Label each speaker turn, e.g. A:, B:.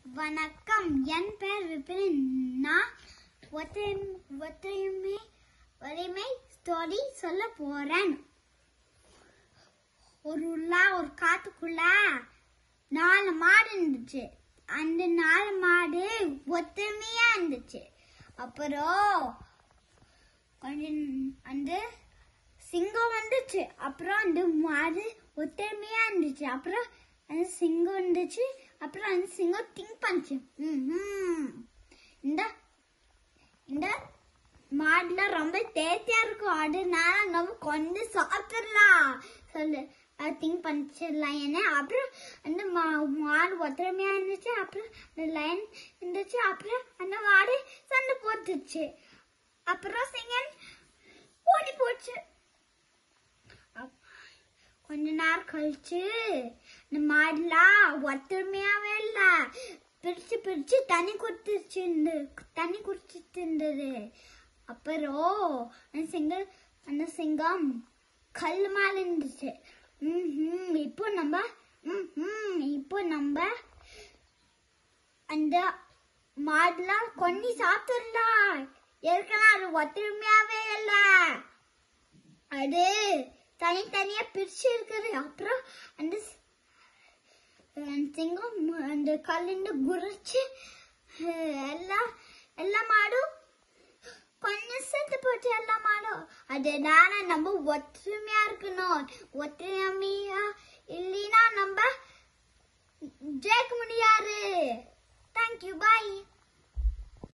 A: வணக்கம் என் பெயர் விபின் நான் ஒற்றை ஒற்றையுமே வலிமை ஸ்டோரி சொல்ல போறேன் ஒரு உள்ளா ஒரு காட்டுக்குள்ள நாலு மாடு இருந்துச்சு அந்த நாலு மாடு ஒத்துமையா இருந்துச்சு அப்புறம் கொஞ்சம் அந்த சிங்கம் வந்துச்சு அப்புறம் அந்த மாடு ஒத்துமையா இருந்துச்சு அப்புறம் அந்த சிங்கம் இருந்துச்சு அப்புறம் அந்த சிங்கம் திங்க் பண்ணுச்சு ம்ஹும். இந்த இந்த மாடுல ரொம்ப டேஸ்டியா இருக்கும் அதனால நம்ம கொஞ்சம் சாப்பிடலாம் சொல்லு அது திங்க் பண்ணிச்சிடலாம் ஏன்னா அப்புறம் அந்த மா- மாடு ஒத்துமையா இருந்துச்சு அப்புறம் அந்த லைன் இருந்துச்சு அப்புறம் அந்த மாடு சண்டை போட்டுச்சு அப்புறம் சிங்கன் ஓடி போச்சு அப்- கொஞ்ச நேரம் கழிச்சு இந்த மாடுலாம் ஒத்துமையாவே இல்ல பிரிச்சு பிரிச்சு தண்ணி குடிச்சிச்சு தண்ணி குடிச்சிட்டு இருந்தது அப்புறம் அந்த சிங்கம் அந்த சிங்கம் கல் மேல இருந்துச்சு ம்ஹும். இப்போ நம்ம ம்ஹும். இப்போ நம்ம அந்த மாடுலாம் கொன்னி சாப்பிட்டுடலாம் ஏற்கனவே அது ஒத்துமையாவே இல்லை அது தனித்தனியா பிரிச்சு இருக்குது அப்புறம் அந்த ஸ்- அந்த சிங்கம் அந்த கல்லுண்டு குறைச்சு எல்லா எல்லா மாடும் கொஞ்சம் செத்து போச்சு எல்லா மாடும் அதனால நம்ம ஒற்றுமையா இருக்கணும் ஒற்றுமையா இல்லைன்னா நம்ம ஜெயிக்க முடியாது தேங்க்யூ பாய்